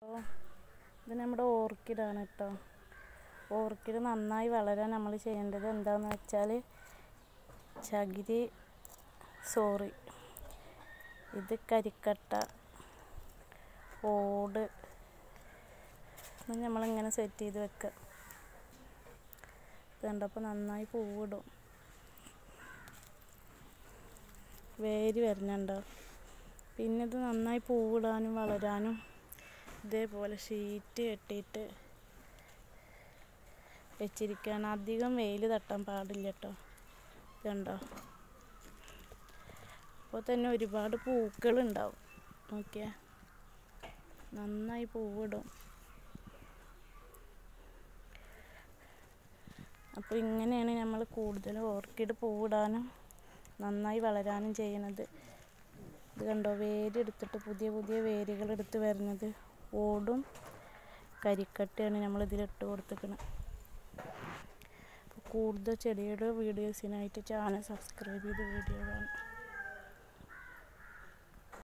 ഇത് നമ്മുടെ ഓർക്കിഡാണ് കേട്ടോ ഓർക്കിഡ് നന്നായി വളരാൻ നമ്മൾ ചെയ്യേണ്ടത് എന്താണെന്ന് വെച്ചാൽ ചകിരി സോറി ഇത് കരിക്കട്ട ഓട് ഇത് നമ്മളിങ്ങനെ സെറ്റ് ചെയ്ത് വെക്കുക ഇത് കണ്ടപ്പോൾ നന്നായി പൂവിടും വേര് വരുന്നുണ്ടോ പിന്നെ ഇത് നന്നായി പൂവിടാനും വളരാനും ഇതേപോലെ ഷീറ്റ് കെട്ടിയിട്ട് വെച്ചിരിക്കുകയാണ് അധികം വെയിൽ തട്ടാൻ പാടില്ല കേട്ടോ ഇതുണ്ടോ അപ്പോൾ തന്നെ ഒരുപാട് പൂക്കളുണ്ടാവും നോക്കിയാ നന്നായി പൂവിടും അപ്പോൾ ഇങ്ങനെയാണ് നമ്മൾ കൂടുതൽ ഓർക്കിഡ് പൂവിടാനും നന്നായി വളരാനും ചെയ്യണത് ഇത് കണ്ടോ വേരെടുത്തിട്ട് പുതിയ പുതിയ വേരുകൾ എടുത്ത് വരുന്നത് ഓടും കരിക്കട്ടയാണ് നമ്മൾ ഇതിലിട്ട് കൊടുത്തിരിക്കുന്നത് കൂടുതൽ ചെടിയുടെ വീഡിയോസിനായിട്ട് ചാനൽ സബ്സ്ക്രൈബ് ചെയ്ത് വീഡിയോ കാണാം